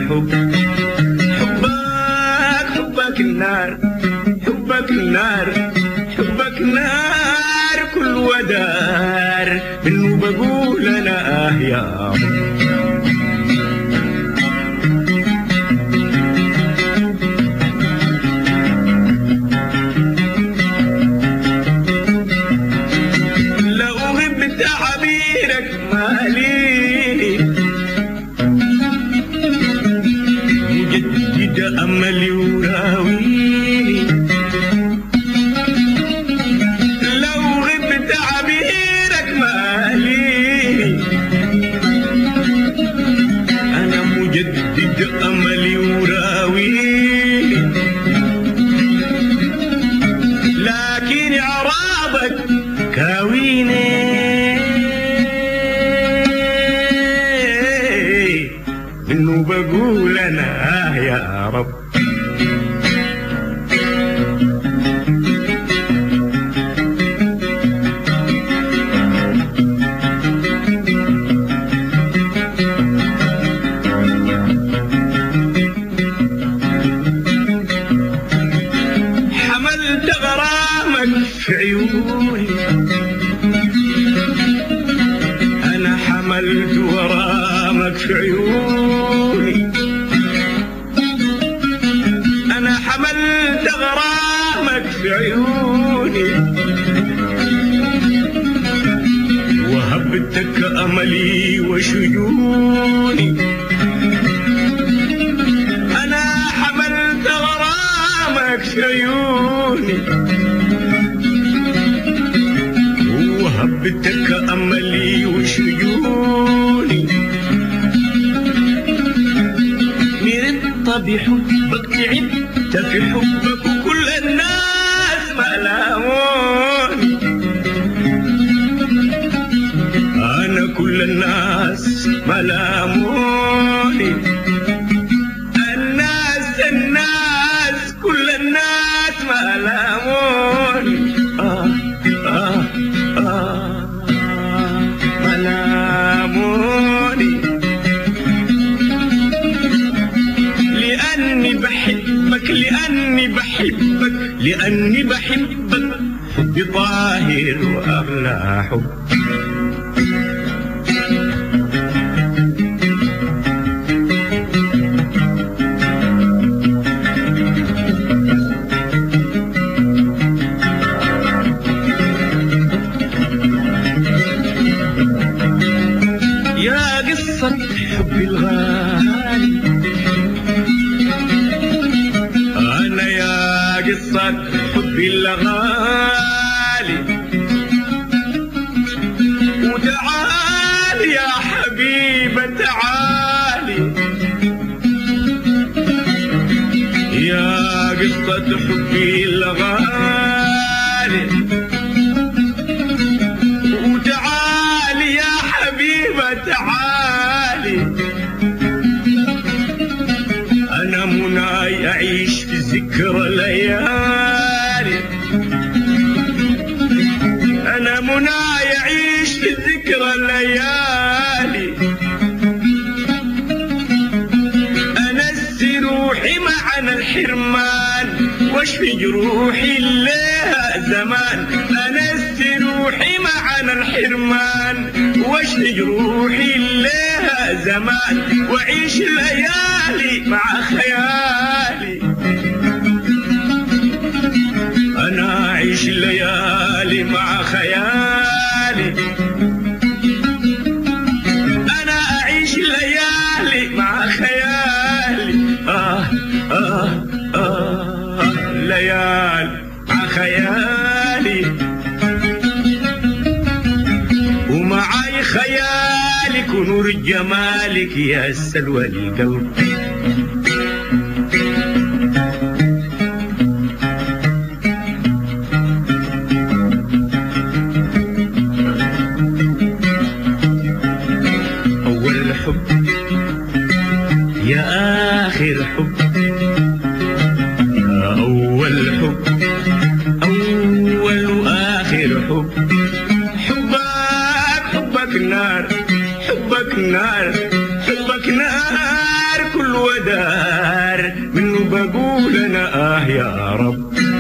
الحب حبك حبك النار حبك النار حبك نار كل ودار انه بقول انا اه يا رب لو غبت تعبيرك ماليني مجدد املي وراويني لو غبت تعبيرك ماليني انا مجدد املي وراويني لكن اعرابك كاويني انه بقول انا آه يا رب حملت غرامك في عيوني انا حملت غرامك في عيوني انا حملت غرامك في عيوني وهبتك املي وشجوني انا حملت غرامك في عيوني وهبتك املي وشجوني مرضت بحبك تعبت في حبك وكل الناس ملاموني انا كل الناس ملاموني الناس الناس كل الناس ملاموني آه آه آه ملاموني لأني بحبك لأني بحبك لأني بحبك حبي طاهر وأغلى حب يا قصة حبي الغالي أنا يا قصة حبي الغالي وتعال يا حبيبة تعالي يا قصة حبي الغالي وتعالي يا حبيبة تعالي أنا مناي أعيش في ذكرى ليالي أنا مناي أعيش في ذكرى الليالي أنسي روحي معنا الحرمان واشفي جروحي لها زمان أنسي روحي معنا الحرمان واشفي جروحي لها زمان وعيش الليالي مع خيالي أنا أعيش الليالي مع خيالي أنا أعيش الليالي مع خيالي آه آه آه ليالي مع خيالي ومعاي خيالك ونور جمالك يا سلوى القلب أول حب يا آخر حب يا أول حب أول وآخر حب حبك حبك نار حبك نار حبك نار كل ودار منه بقول انا اه يا رب